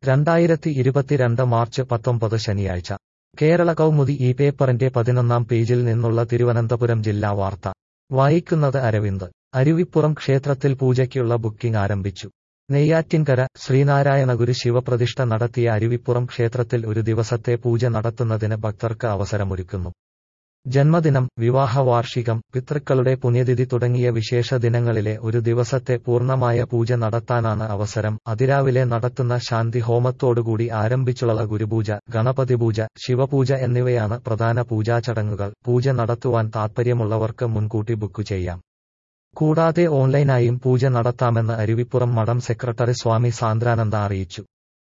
രണ്ടായിരത്തി ഇരുപത്തിരണ്ട് മാർച്ച് പത്തൊമ്പത് ശനിയാഴ്ച കേരള കൗമുദി ഈ പേപ്പറിന്റെ പതിനൊന്നാം പേജിൽ നിന്നുള്ള തിരുവനന്തപുരം ജില്ലാ വാർത്ത വായിക്കുന്നത് അരവിന്ദ് അരുവിപ്പുറം ക്ഷേത്രത്തിൽ പൂജയ്ക്കുള്ള ബുക്കിംഗ് ആരംഭിച്ചു നെയ്യാറ്റിൻകര ശ്രീനാരായണഗുരു ശിവപ്രതിഷ്ഠ നടത്തിയ അരുവിപ്പുറം ക്ഷേത്രത്തിൽ ഒരു ദിവസത്തെ പൂജ നടത്തുന്നതിന് ഭക്തർക്ക് അവസരമൊരുക്കുന്നു ജന്മദിനം വിവാഹ വാർഷികം പിതൃക്കളുടെ പുണ്യതിഥി തുടങ്ങിയ വിശേഷ ദിനങ്ങളിലെ ഒരു ദിവസത്തെ പൂർണ്ണമായ പൂജ നടത്താനാണ് അവസരം അതിരാവിലെ നടത്തുന്ന ശാന്തി ഹോമത്തോടുകൂടി ആരംഭിച്ചുള്ള ഗുരുപൂജ ഗണപതി പൂജ ശിവപൂജ എന്നിവയാണ് പ്രധാന പൂജാചടങ്ങുകൾ പൂജ നടത്തുവാൻ താൽപ്പര്യമുള്ളവർക്ക് മുൻകൂട്ടി ബുക്ക് ചെയ്യാം കൂടാതെ ഓൺലൈനായും പൂജ നടത്താമെന്ന് അരുവിപ്പുറം മഠം സെക്രട്ടറി സ്വാമി സാന്ദ്രാനന്ദ അറിയിച്ചു